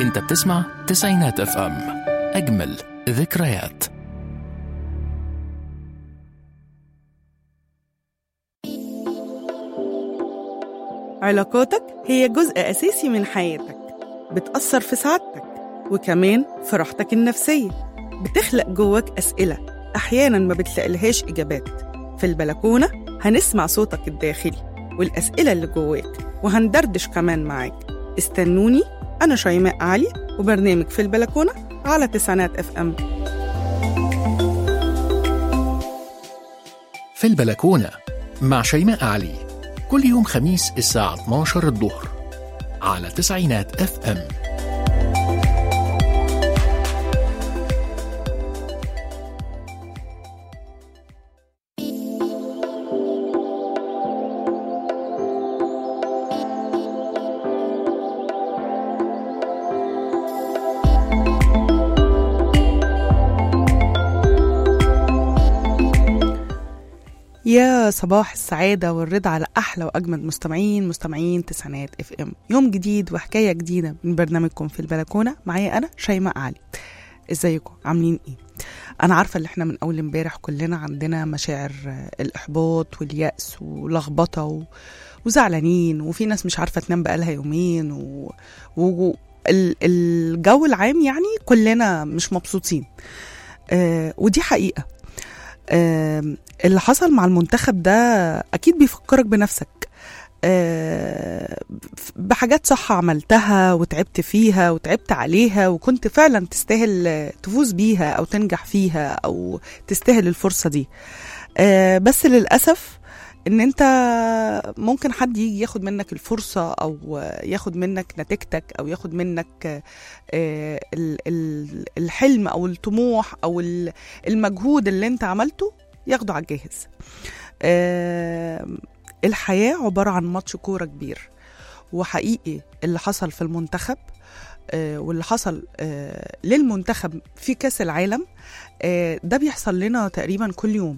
انت بتسمع تسعينات اف ام اجمل ذكريات علاقاتك هي جزء أساسي من حياتك بتأثر في سعادتك وكمان في راحتك النفسية بتخلق جواك أسئلة أحيانا ما بتلاقيلهاش إجابات في البلكونة هنسمع صوتك الداخلي والأسئلة اللي جواك وهندردش كمان معاك استنوني أنا شيماء علي وبرنامج في البلكونة على تسعينات اف ام في البلكونة مع شيماء علي كل يوم خميس الساعة 12 الظهر على تسعينات اف ام يا صباح السعادة والرضا على أحلى وأجمل مستمعين مستمعين تسعينات اف ام يوم جديد وحكاية جديدة من برنامجكم في البلكونة معايا أنا شيماء علي ازيكم عاملين ايه انا عارفه ان احنا من اول امبارح كلنا عندنا مشاعر آه، الاحباط والياس ولخبطه و... وزعلانين وفي ناس مش عارفه تنام بقالها يومين و... و... ال- الجو العام يعني كلنا مش مبسوطين آه ودي حقيقه آه اللي حصل مع المنتخب ده اكيد بيفكرك بنفسك آه، بحاجات صح عملتها وتعبت فيها وتعبت عليها وكنت فعلا تستاهل آه، تفوز بيها او تنجح فيها او تستاهل الفرصه دي آه، بس للاسف ان انت ممكن حد يجي ياخد منك الفرصه او آه، ياخد منك نتيجتك او ياخد منك آه، آه، ال- ال- الحلم او الطموح او ال- المجهود اللي انت عملته ياخده على الجاهز آه، الحياة عبارة عن ماتش كورة كبير وحقيقي اللي حصل في المنتخب آه، واللي حصل آه، للمنتخب في كأس العالم آه، ده بيحصل لنا تقريبا كل يوم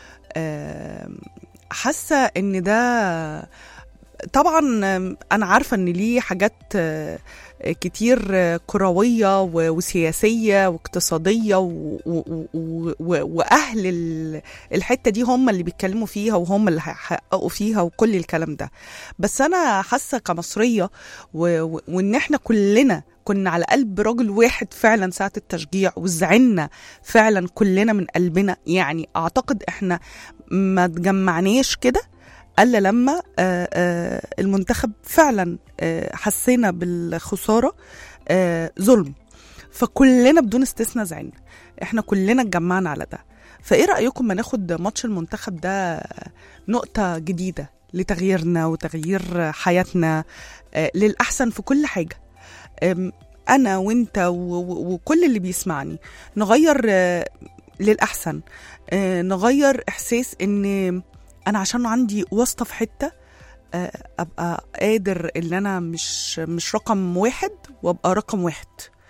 آه، حاسة ان ده طبعا آم، انا عارفة ان ليه حاجات آه، كتير آه، كروية و- وسياسية واقتصادية و- و- و- و- وأهل ال- الحتة دي هم اللي بيتكلموا فيها وهم اللي هيحققوا فيها وكل الكلام ده بس أنا حاسة كمصرية و- و- وإن إحنا كلنا كنا على قلب راجل واحد فعلا ساعة التشجيع وزعلنا فعلا كلنا من قلبنا يعني أعتقد إحنا ما تجمعناش كده الا لما آه، آه، المنتخب فعلا آه، حسينا بالخساره آه، ظلم فكلنا بدون استثناء زعلنا احنا كلنا اتجمعنا على ده فايه رايكم ما ناخد ماتش المنتخب ده نقطه جديده لتغييرنا وتغيير حياتنا آه، للاحسن في كل حاجه آم، انا وانت و- و- وكل اللي بيسمعني نغير آه، للاحسن آه، نغير احساس ان انا عشان عندي واسطه في حته آه، ابقى قادر ان انا مش مش رقم واحد وابقى رقم واحد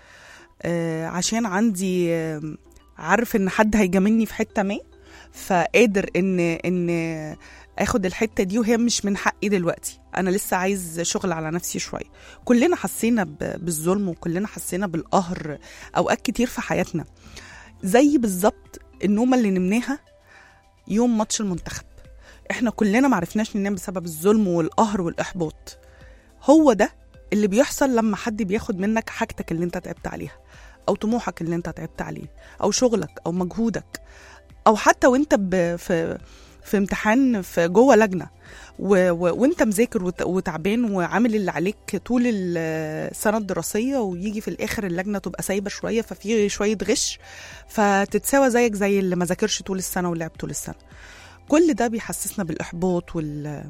آه، عشان عندي آه، عارف ان حد هيجاملني في حته ما فقادر ان ان اخد الحته دي وهي مش من حقي دلوقتي انا لسه عايز شغل على نفسي شويه كلنا حسينا ب- بالظلم وكلنا حسينا بالقهر اوقات كتير في حياتنا زي بالظبط النومه اللي نمناها يوم ماتش المنتخب احنا كلنا معرفناش ننام بسبب الظلم والقهر والاحباط هو ده اللي بيحصل لما حد بياخد منك حاجتك اللي انت تعبت عليها او طموحك اللي انت تعبت عليه او شغلك او مجهودك او حتى وانت ب... في في امتحان في جوه لجنه و... و... وانت مذاكر وت... وتعبان وعامل اللي عليك طول السنه الدراسيه ويجي في الاخر اللجنه تبقى سايبه شويه ففي شويه غش فتتساوى زيك زي اللي ما ذاكرش طول السنه ولعب طول السنه كل ده بيحسسنا بالاحباط وال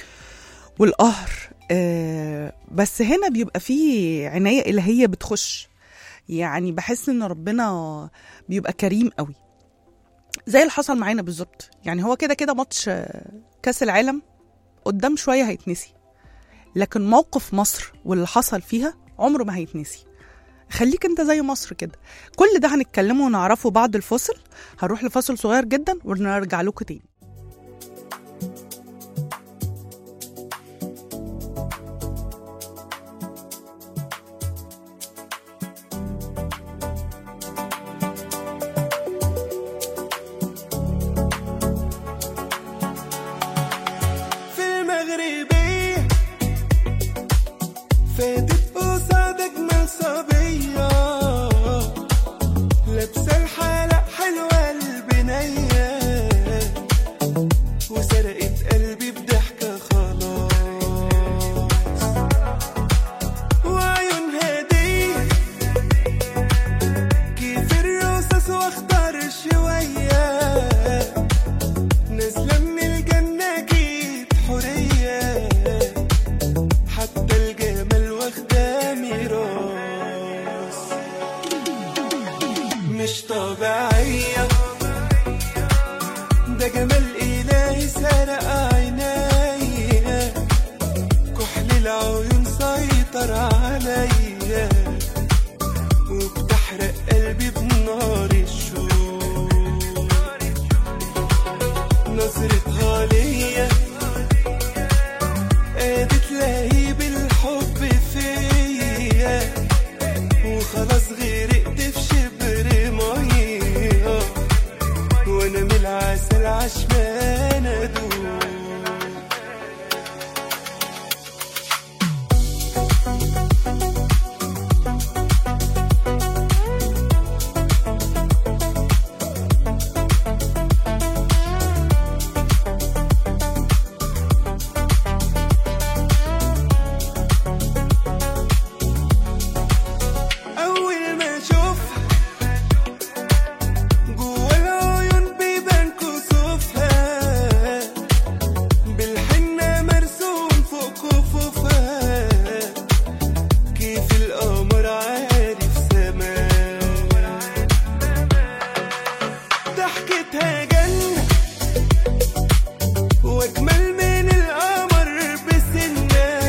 والقهر آه بس هنا بيبقى فيه عنايه الهيه بتخش يعني بحس ان ربنا بيبقى كريم قوي زي اللي حصل معانا بالظبط يعني هو كده كده ماتش آه، كاس العالم قدام شويه هيتنسي لكن موقف مصر واللي حصل فيها عمره ما هيتنسي خليك انت زي مصر كده كل ده هنتكلمه ونعرفه بعد الفاصل هنروح لفاصل صغير جدا ونرجع لكم تاني تحلمي بيه فاتت قصاد أجمل صبية لابسة الحلق حلوة البنية وسرقت قلبي بضحكة خلاص وعيونها دي كيف الرصاص واختار شوية نازلة من الجنة جيت حرية حتى الجمال واخدة ميراث مش طبيعية ده جمال إلهي سرق عينيا كحل العيون سيطر عليا وبتحرق قلبي بنار الشوق نظرتها ليا قادت لاهي بالحب فيا وخلاص غرقت في شبر ميه وانا من العسل عشمان ادوب أول ما أشوفها جوا العيون بيبان كسوفها بالحنة مرسوم فوق كفوفها كيف القمر عارف سماه ضحكتها جنة وأجمل من القمر بسنة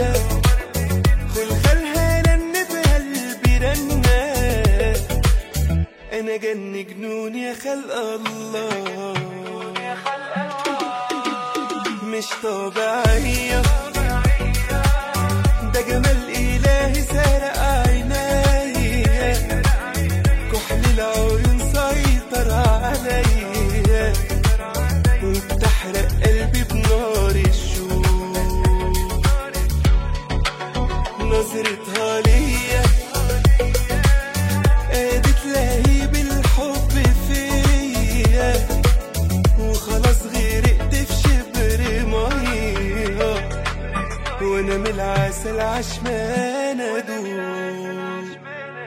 خلخالها لن بقلبي رنة أنا جن جنون يا خلق الله مش طبيعية ده جمال إلهي سرق عينيا كحل العيون سيطر عليا وبتحرق قلبي بنار الشوق نظرتها ليا قادت لاهي بالحب فيا وخلاص غرقت في شبر ميه وانا من العسل عشمان ادوب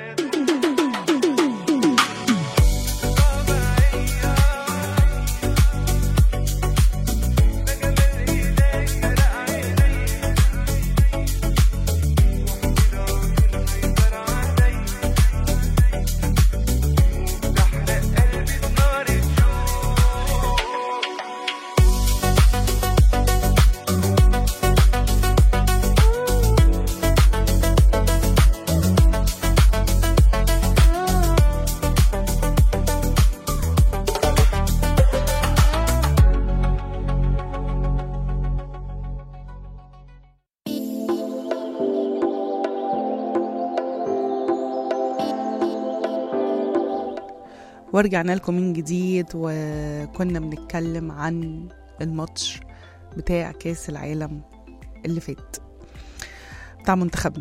ورجعنا لكم من جديد وكنا بنتكلم عن الماتش بتاع كاس العالم اللي فات بتاع منتخبنا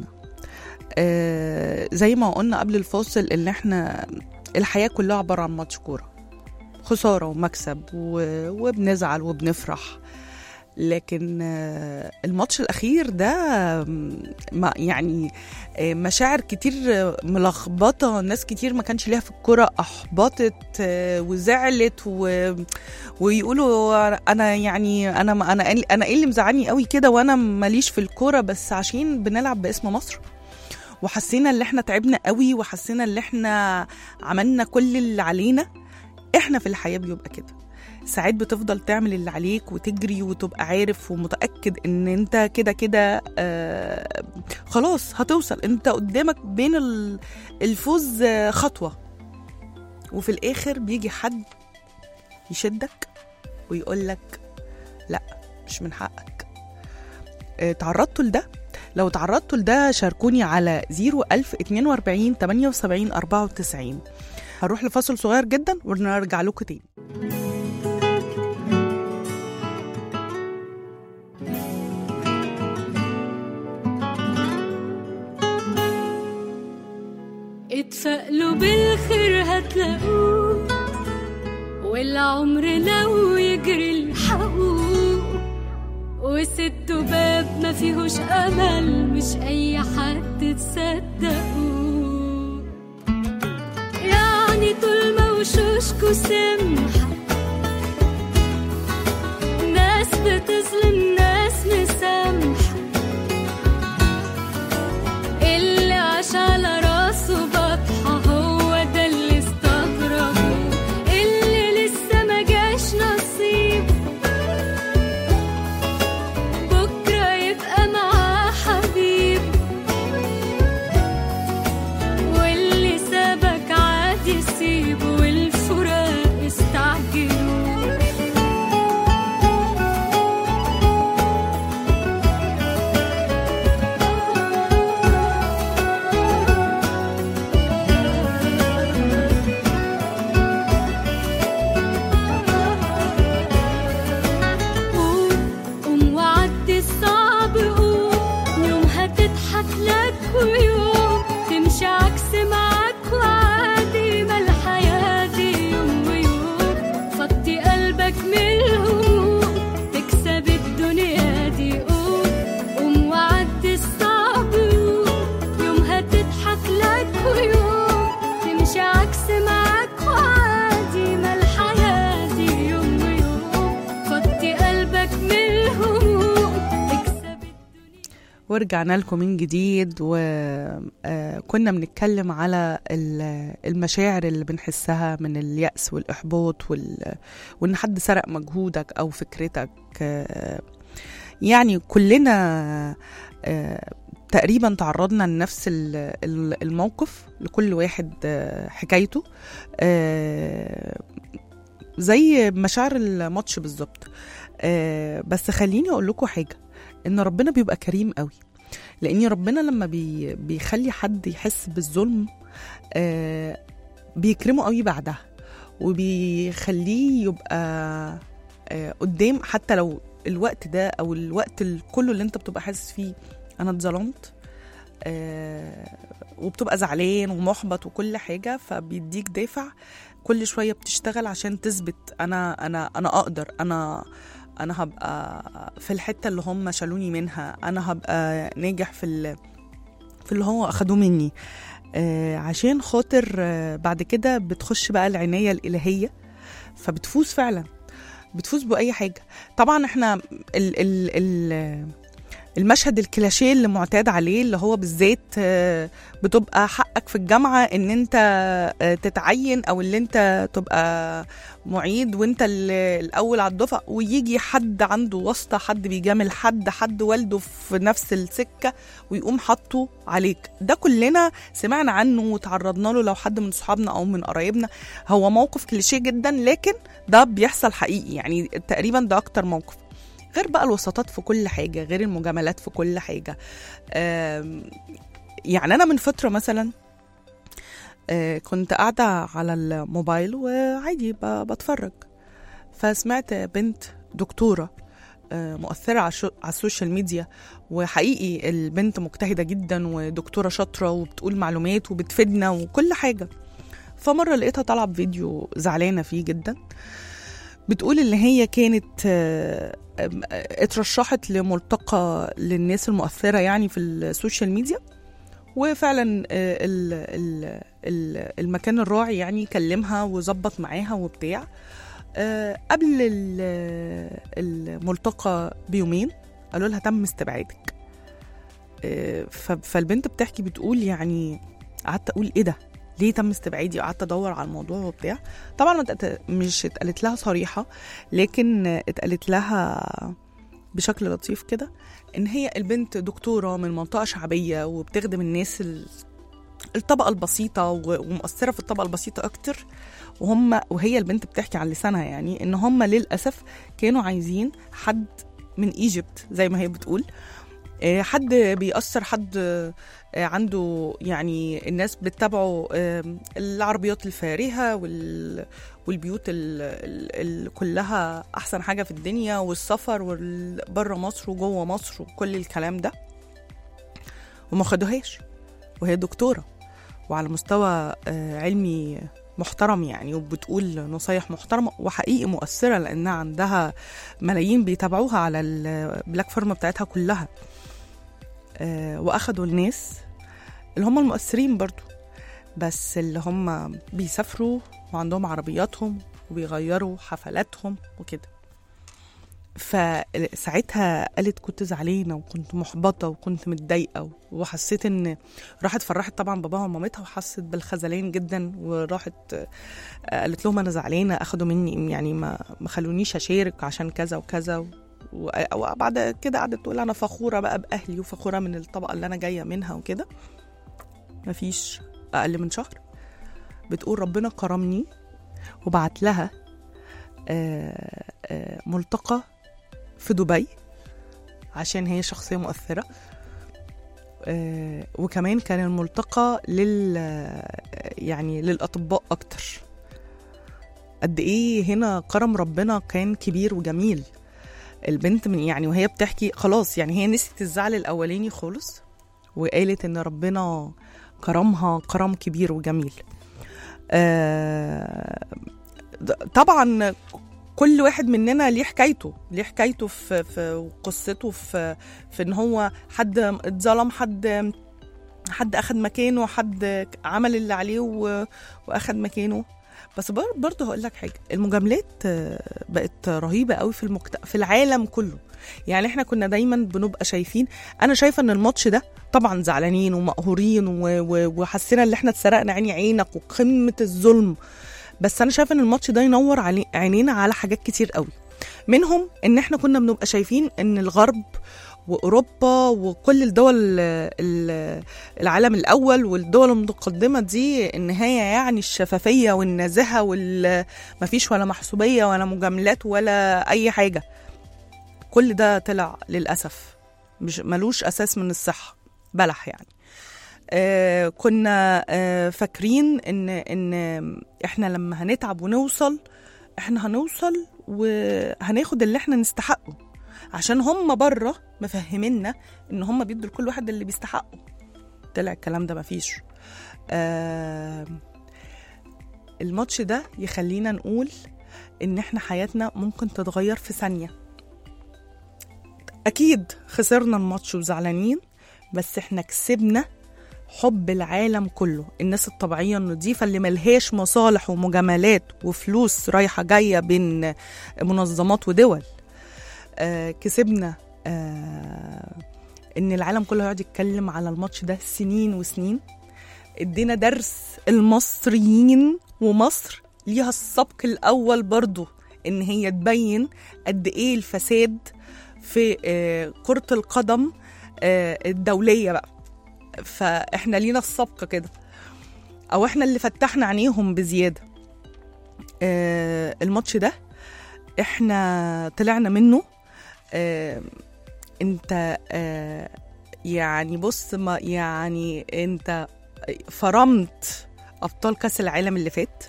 آه زي ما قلنا قبل الفاصل ان احنا الحياة كلها عبارة عن ماتش كورة خسارة ومكسب و- وبنزعل وبنفرح لكن آه، الماتش الأخير ده آم، ما يعني آه، مشاعر كتير آه، ملخبطة ناس كتير ما كانش ليها في الكرة أحبطت آه، وزعلت و... ويقولوا أنا يعني أنا ما- أنا أنا إيه اللي مزعلني قوي كده وأنا ماليش في الكرة بس عشان بنلعب باسم مصر وحسينا ان احنا تعبنا قوي وحسينا ان احنا عملنا كل اللي علينا احنا في الحياة بيبقى كده ساعات بتفضل تعمل اللي عليك وتجري وتبقى عارف ومتأكد ان انت كده كده آه خلاص هتوصل انت قدامك بين ال- الفوز آه، خطوة وفي الاخر بيجي حد يشدك ويقولك لا مش من حقك آه، تعرضتوا لده لو تعرضتوا لده شاركوني على 01042 78 94 هنروح لفاصل صغير جدا ونرجع لكم تاني اتفائلوا بالخير هتلاقوه والعمر لو يجري الحقوق وست باب ما فيهوش امل مش اي حد تصدقوه يعني طول ما وشوشكوا سمحة ناس بتظلم ناس مسامحة اللي عاش على راسه بطحة هو ده اللي استغربه اللي لسه ما جاش نصيب بكرة يبقى معاه حبيب واللي سابك عادي سيبه والفراق استعجلوا قوم قوم وعدي الصعب قوم يوم هتضحك لك ويوم تمشي عكس معاك وعادي ما الحياة دي يوم ويوم فضي قلبك من الهموم تكسب الدنيا دي قوم قوم وعدي الصعب قوم يوم هتضحك لك ويوم تمشي عكس معاك وعادي ما الحياة دي يوم ويوم فضي قلبك من الهموم تكسب الدنيا ورجعنا لكم من جديد وكنا بنتكلم على ال- المشاعر اللي بنحسها من اليأس والإحباط وال... وإن حد سرق مجهودك أو فكرتك آه، يعني كلنا آه، تقريبا تعرضنا لنفس ال- ال- الموقف لكل واحد آه، حكايته آه، زي مشاعر الماتش بالظبط آه، بس خليني أقول لكم حاجة ان ربنا بيبقى كريم قوي لان ربنا لما بي بيخلي حد يحس بالظلم آه بيكرمه قوي بعدها وبيخليه يبقى آه قدام حتى لو الوقت ده او الوقت ال- كله اللي انت بتبقى حاسس فيه انا اتظلمت آه وبتبقى زعلان ومحبط وكل حاجه فبيديك دافع كل شويه بتشتغل عشان تثبت انا انا انا اقدر انا انا هبقى في الحته اللي هم شالوني منها انا هبقى ناجح في ال- في اللي هو اخدوه مني آه عشان خاطر آه بعد كده بتخش بقى العنايه الالهيه فبتفوز فعلا بتفوز باي حاجه طبعا احنا ال ال ال المشهد الكلاشيه اللي معتاد عليه اللي هو بالذات آه، بتبقى حقك في الجامعه ان انت آه، تتعين او اللي انت تبقى معيد وانت ال- الاول على الدفعه ويجي حد عنده واسطه حد بيجامل حد حد والده في نفس السكه ويقوم حاطه عليك ده كلنا سمعنا عنه وتعرضنا له لو حد من صحابنا او من قرايبنا هو موقف كليشيه جدا لكن ده بيحصل حقيقي يعني تقريبا ده اكتر موقف غير بقى الوساطات في كل حاجه غير المجاملات في كل حاجه آم، يعني انا من فتره مثلا آه، كنت قاعده على الموبايل وعادي ب- بتفرج فسمعت بنت دكتوره آه، مؤثرة على الشو- على السوشيال ميديا وحقيقي البنت مجتهدة جدا ودكتورة شاطرة وبتقول معلومات وبتفيدنا وكل حاجة فمرة لقيتها طالعة بفيديو زعلانة فيه جدا بتقول ان هي كانت آه، آم، آه، اترشحت لملتقى للناس المؤثرة يعني في السوشيال ميديا وفعلا آه، ال- ال- ال- المكان الراعي يعني كلمها وظبط معاها وبتاع آه، قبل ال- الملتقى بيومين قالوا لها تم استبعادك آه، ف- فالبنت بتحكي بتقول يعني قعدت اقول ايه ده ليه تم استبعادي وقعدت ادور على الموضوع وبتاع طبعا ما اتقت- مش اتقالت لها صريحه لكن اتقالت لها بشكل لطيف كده ان هي البنت دكتوره من منطقه شعبيه وبتخدم الناس ال- الطبقه البسيطه و- ومؤثره في الطبقه البسيطه اكتر وهم وهي البنت بتحكي عن لسانها يعني ان هم للاسف كانوا عايزين حد من ايجيبت زي ما هي بتقول آه، حد بيأثر حد آه، عنده يعني الناس بتتابعه آه، العربيات الفارهة وال والبيوت ال ال ال كلها أحسن حاجة في الدنيا والسفر بره مصر وجوه مصر وكل الكلام ده وما خدوهاش وهي دكتورة وعلى مستوى آه، علمي محترم يعني وبتقول نصايح محترمة وحقيقي مؤثرة لأنها عندها ملايين بيتابعوها على البلاتفورم بتاعتها كلها آه، وأخدوا الناس اللي هم المؤثرين برضو بس اللي هم بيسافروا وعندهم عربياتهم وبيغيروا حفلاتهم وكده فساعتها قالت كنت زعلانه وكنت محبطه وكنت متضايقه وحسيت ان راحت فرحت طبعا باباها ومامتها وحست بالخذلان جدا وراحت آه، قالت لهم انا زعلانه اخدوا مني يعني ما ما خلونيش اشارك عشان كذا وكذا و- وبعد كده قعدت تقول انا فخوره بقى باهلي وفخوره من الطبقه اللي انا جايه منها وكده مفيش اقل من شهر بتقول ربنا كرمني وبعت لها آه، آه، ملتقى في دبي عشان هي شخصية مؤثرة آه، وكمان كان الملتقى لل يعني للأطباء أكتر قد إيه هنا كرم ربنا كان كبير وجميل البنت من يعني وهي بتحكي خلاص يعني هي نسيت الزعل الأولاني خالص وقالت إن ربنا كرمها كرم كبير وجميل آه، طبعا كل واحد مننا ليه حكايته ليه حكايته في في قصته في في ان هو حد اتظلم حد حد اخد مكانه حد عمل اللي عليه و- واخد مكانه بس بر- برضه هقول لك حاجه المجاملات آه، بقت رهيبه قوي في المجت... في العالم كله يعني احنا كنا دايما بنبقى شايفين انا شايفه ان الماتش ده طبعا زعلانين ومقهورين و... و... وحسينا ان احنا اتسرقنا عيني عينك وقمه الظلم بس انا شايفه ان الماتش ده ينور علي عينينا على حاجات كتير قوي منهم ان احنا كنا بنبقى شايفين ان الغرب واوروبا وكل الدول ال- العالم الاول والدول المتقدمه دي ان هي يعني الشفافيه والنزاهه والمفيش ولا محسوبيه ولا مجاملات ولا اي حاجه كل ده طلع للاسف مش ملوش اساس من الصحه بلح يعني آه كنا آه فاكرين ان ان احنا لما هنتعب ونوصل احنا هنوصل وهناخد اللي احنا نستحقه عشان هم بره مفهمينا ان هم بيدوا لكل واحد اللي بيستحقه طلع الكلام ده مفيش آه الماتش ده يخلينا نقول ان احنا حياتنا ممكن تتغير في ثانيه اكيد خسرنا الماتش وزعلانين بس احنا كسبنا حب العالم كله الناس الطبيعية النظيفة اللي ملهاش مصالح ومجاملات وفلوس رايحة جاية بين منظمات ودول آه كسبنا آه ان العالم كله يقعد يتكلم على الماتش ده سنين وسنين ادينا درس المصريين ومصر ليها السبق الاول برضو ان هي تبين قد ايه الفساد في آه كرة القدم آه الدولية بقى فاحنا لينا السبق كده او احنا اللي فتحنا عينيهم بزياده آه الماتش ده احنا طلعنا منه آه انت آه يعني بص ما يعني انت فرمت ابطال كاس العالم اللي فات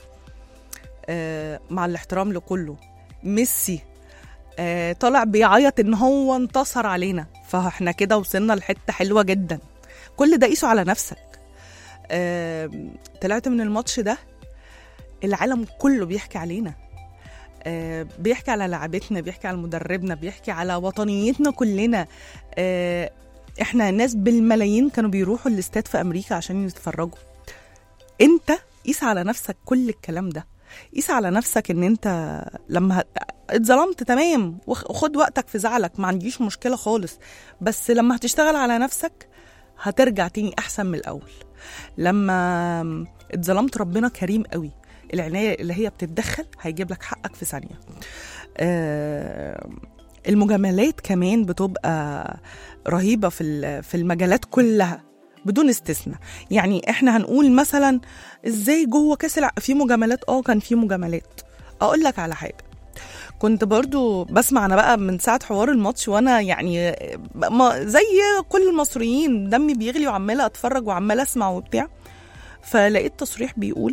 آه مع الاحترام لكله ميسي آه طلع بيعيط ان هو انتصر علينا فاحنا كده وصلنا لحته حلوه جدا كل ده قيسه على نفسك آه، طلعت من الماتش ده العالم كله بيحكي علينا آه، بيحكي على لعبتنا بيحكي على مدربنا بيحكي على وطنيتنا كلنا آه، احنا ناس بالملايين كانوا بيروحوا الاستاد في امريكا عشان يتفرجوا انت قيس على نفسك كل الكلام ده قيس على نفسك ان انت لما هت- اتظلمت تمام وخ- وخد وقتك في زعلك ما عنديش مشكله خالص بس لما هتشتغل على نفسك هترجع تاني احسن من الاول لما اتظلمت ربنا كريم قوي العنايه اللي هي بتتدخل هيجيب لك حقك في ثانيه آه، المجاملات كمان بتبقى رهيبه في ال- في المجالات كلها بدون استثناء يعني احنا هنقول مثلا ازاي جوه كاس الع... في مجاملات اه كان في مجاملات اقول لك على حاجه كنت برضو بسمع انا بقى من ساعه حوار الماتش وانا يعني ما زي كل المصريين دمي بيغلي وعماله اتفرج وعماله اسمع وبتاع فلقيت تصريح بيقول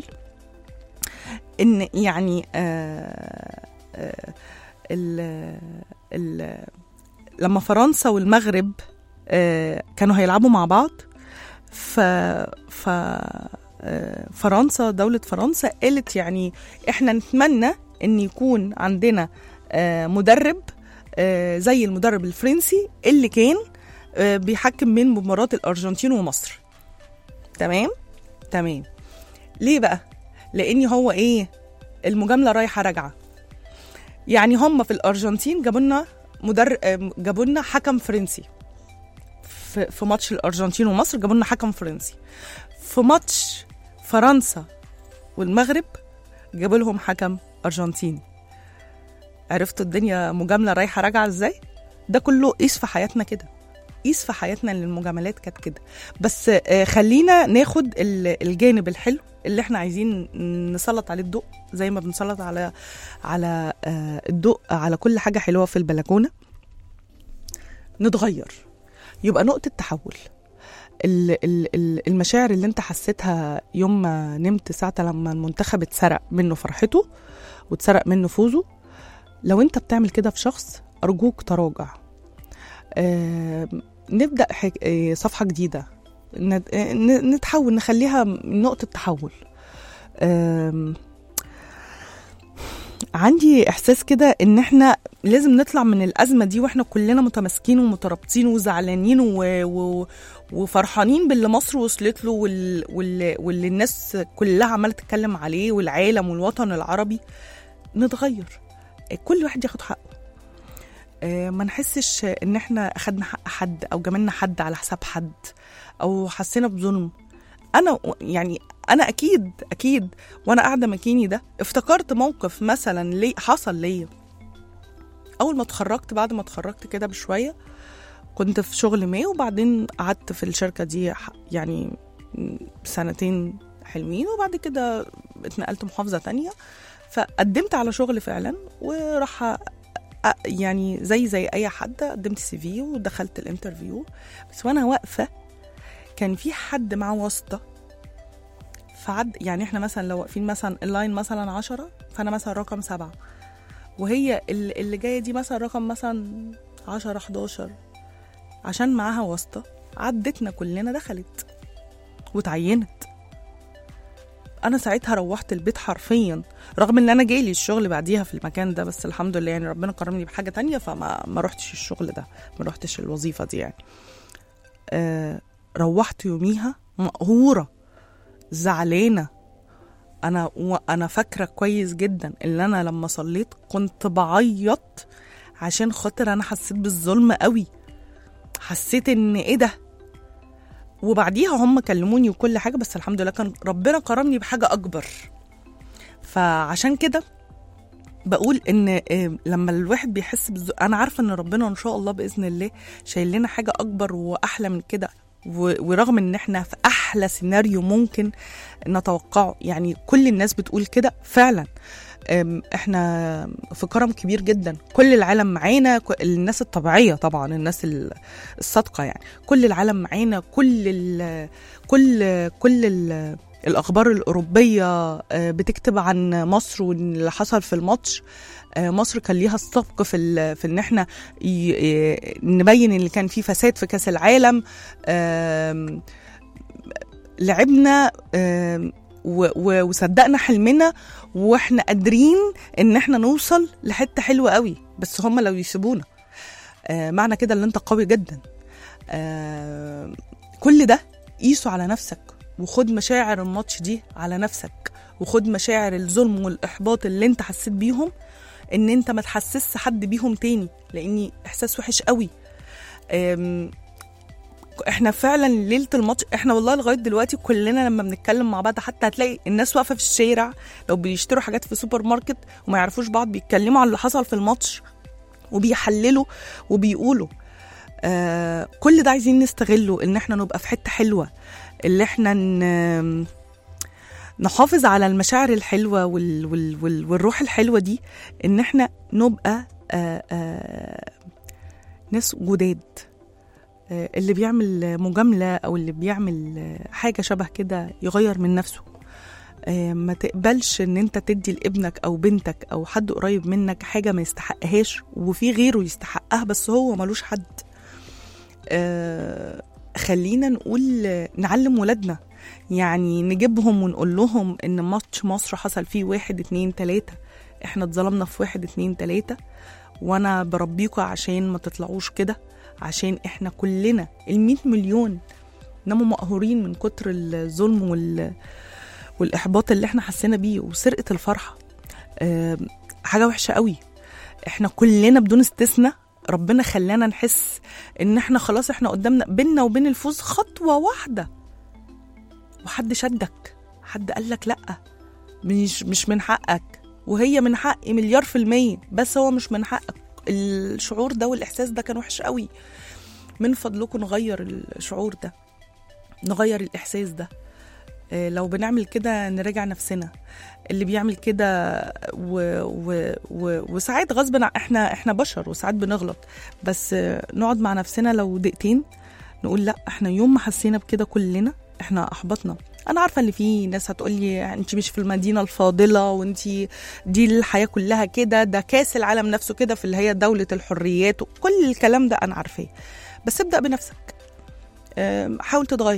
ان يعني آه آه ال ال لما فرنسا والمغرب آه كانوا هيلعبوا مع بعض ف ف آه، فرنسا دولة فرنسا قالت يعني احنا نتمنى ان يكون عندنا آه، مدرب آه، زي المدرب الفرنسي اللي كان آه، بيحكم بين مباراة الأرجنتين ومصر تمام تمام ليه بقى لأن هو إيه المجاملة رايحة راجعة يعني هم في الأرجنتين جابوا لنا مدر... آه، جابوا لنا حكم فرنسي في, في ماتش الأرجنتين ومصر جابوا لنا حكم فرنسي في ماتش فرنسا والمغرب جابوا لهم حكم أرجنتيني عرفتوا الدنيا مجاملة رايحة راجعة ازاي؟ ده كله قيس في حياتنا كده قيس في حياتنا ان المجاملات كانت كده بس آه، خلينا ناخد ال- الجانب الحلو اللي احنا عايزين نسلط عليه الضوء زي ما بنسلط على على آه، الضوء على كل حاجة حلوة في البلكونة نتغير يبقى نقطة تحول ال- ال- ال- المشاعر اللي انت حسيتها يوم ما نمت ساعة لما المنتخب اتسرق منه فرحته واتسرق منه فوزه لو انت بتعمل كده في شخص ارجوك تراجع آه نبدا حك... آه صفحه جديده ند- آه، ن- نتحول نخليها نقطه تحول آم، عندي احساس كده ان احنا لازم نطلع من الازمه دي واحنا كلنا متماسكين ومترابطين وزعلانين و... و... وفرحانين باللي مصر وصلت له وال... وال... واللي الناس كلها عماله تتكلم عليه والعالم والوطن العربي نتغير كل واحد ياخد حقه آه، ما نحسش ان احنا اخدنا حق حد او جملنا حد على حساب حد او حسينا بظلم انا يعني انا اكيد اكيد وانا قاعده مكاني ده افتكرت موقف مثلا لي حصل ليا اول ما اتخرجت بعد ما اتخرجت كده بشويه كنت في شغل ما وبعدين قعدت في الشركه دي ح- يعني سنتين حلوين وبعد كده اتنقلت محافظه تانية فقدمت على شغل فعلا وراح أ- يعني زي زي اي حد قدمت سي في ودخلت الانترفيو بس وانا واقفه كان في حد معاه واسطه فعد يعني احنا مثلا لو واقفين مثلا اللاين مثلا عشرة فانا مثلا رقم سبعة وهي ال- اللي جايه دي مثلا رقم مثلا عشرة 11 عشان معاها واسطه عدتنا كلنا دخلت وتعينت انا ساعتها روحت البيت حرفيا رغم ان انا جايلي الشغل بعديها في المكان ده بس الحمد لله يعني ربنا كرمني بحاجه تانية فما ما روحتش الشغل ده ما روحتش الوظيفه دي يعني آه روحت يوميها مقهوره زعلانه انا وانا فاكره كويس جدا ان انا لما صليت كنت بعيط عشان خاطر انا حسيت بالظلم قوي حسيت ان ايه ده وبعديها هم كلموني وكل حاجه بس الحمد لله كان ربنا كرمني بحاجه اكبر فعشان كده بقول ان آه، لما الواحد بيحس بالذ... انا عارفه ان ربنا ان شاء الله باذن الله شايل لنا حاجه اكبر واحلى من كده و- ورغم ان احنا في احلى سيناريو ممكن نتوقعه يعني كل الناس بتقول كده فعلا أم، احنا في كرم كبير جدا كل العالم معانا ك- الناس الطبيعيه طبعا الناس ال- الصادقه يعني كل العالم معانا كل ال كل كل ال الاخبار الاوروبيه آه، بتكتب عن مصر واللي حصل في الماتش آه، مصر كان ليها السبق في ال- في ان احنا ي- ي- نبين ان كان في فساد في كاس العالم آم، لعبنا آم، و- و- وصدقنا حلمنا واحنا قادرين ان احنا نوصل لحته حلوه قوي بس هم لو يسيبونا آه، معنى كده ان انت قوي جدا آه، كل ده قيسه على نفسك وخد مشاعر الماتش دي على نفسك وخد مشاعر الظلم والاحباط اللي انت حسيت بيهم ان انت ما تحسسش حد بيهم تاني لاني احساس وحش قوي أم، احنا فعلا ليله الماتش احنا والله لغايه دلوقتي كلنا لما بنتكلم مع بعض حتى هتلاقي الناس واقفه في الشارع لو بيشتروا حاجات في سوبر ماركت وما يعرفوش بعض بيتكلموا عن اللي حصل في الماتش وبيحللوا وبيقولوا آه كل ده عايزين نستغله ان احنا نبقى في حته حلوه اللي احنا ن... نحافظ على المشاعر الحلوه وال... وال... وال... والروح الحلوه دي ان احنا نبقى آه آه ناس جداد آه، اللي بيعمل مجاملة أو اللي بيعمل آه، حاجة شبه كده يغير من نفسه آه، ما تقبلش ان انت تدي لابنك او بنتك او حد قريب منك حاجة ما يستحقهاش وفي غيره يستحقها بس هو ملوش حد آه، خلينا نقول آه، نعلم ولادنا يعني نجيبهم ونقول لهم ان ماتش مصر حصل فيه واحد اتنين تلاتة احنا اتظلمنا في واحد اتنين تلاتة وانا بربيكوا عشان ما تطلعوش كده عشان احنا كلنا المية مليون ناموا مقهورين من كتر الظلم وال... والاحباط اللي احنا حسينا بيه وسرقه الفرحه آه، حاجه وحشه قوي احنا كلنا بدون استثناء ربنا خلانا نحس ان احنا خلاص احنا قدامنا بينا وبين الفوز خطوه واحده وحد شدك حد قال لك لا مش مش من حقك وهي من حقي مليار في المية بس هو مش من حقك الشعور ده والإحساس ده كان وحش قوي من فضلكم نغير الشعور ده نغير الإحساس ده آه، لو بنعمل كده نراجع نفسنا اللي بيعمل كده و... و... و... وساعات غصب عن احنا احنا بشر وساعات بنغلط بس آه، نقعد مع نفسنا لو دقيقتين نقول لا احنا يوم ما حسينا بكده كلنا احنا احبطنا انا عارفه ان في ناس هتقولي انت مش في المدينه الفاضله وانت دي الحياه كلها كده ده كاس العالم نفسه كده في اللي هي دوله الحريات وكل الكلام ده انا عارفاه بس ابدا بنفسك آم، حاول تتغير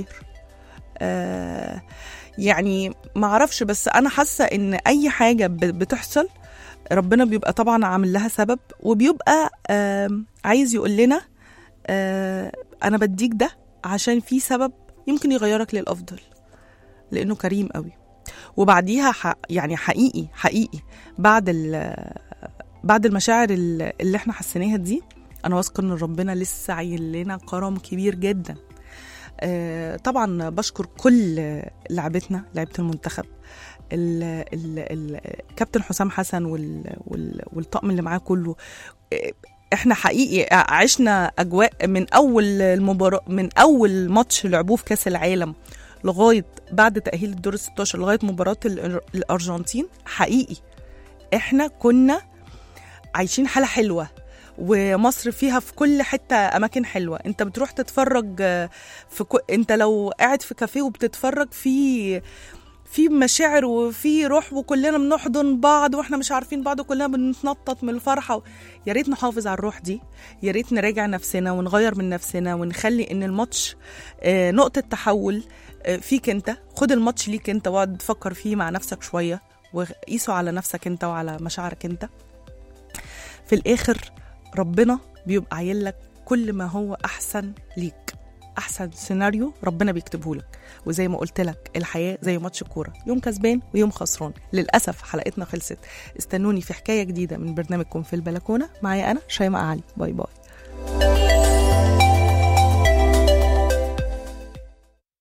آه، يعني ما اعرفش بس انا حاسه ان اي حاجه ب- بتحصل ربنا بيبقى طبعا عامل لها سبب وبيبقى آم، عايز يقول لنا آه، انا بديك ده عشان في سبب يمكن يغيرك للافضل لانه كريم قوي وبعديها ح... يعني حقيقي حقيقي بعد ال... بعد المشاعر ال- اللي احنا حسيناها دي انا واثقه ان ربنا لسه عايل لنا كرم كبير جدا آه، طبعا بشكر كل لعبتنا لعبه المنتخب ال- ال- ال- كابتن حسام حسن وال- وال- والطقم اللي معاه كله آه، احنا حقيقي عشنا اجواء من اول المباراه من اول ماتش لعبوه في كاس العالم لغايه بعد تاهيل الدور ال 16 لغايه مباراه الأر- الارجنتين حقيقي احنا كنا عايشين حاله حلوه ومصر فيها في كل حته اماكن حلوه انت بتروح تتفرج آه، في كو... انت لو قاعد في كافيه وبتتفرج في في مشاعر وفي روح وكلنا بنحضن بعض واحنا مش عارفين بعض وكلنا بنتنطط من الفرحه يا ريت نحافظ على الروح دي يا ريت نراجع نفسنا ونغير من نفسنا ونخلي ان الماتش آه، نقطه تحول آه، فيك انت خد الماتش ليك انت واقعد تفكر فيه مع نفسك شويه وقيسه على نفسك انت وعلى مشاعرك انت في الاخر ربنا بيبقى عايل لك كل ما هو احسن ليك احسن سيناريو ربنا بيكتبه لك وزي ما قلت لك الحياه زي ماتش كوره يوم كسبان ويوم خسران للاسف حلقتنا خلصت استنوني في حكايه جديده من برنامجكم في البلكونه معايا انا شيماء علي باي باي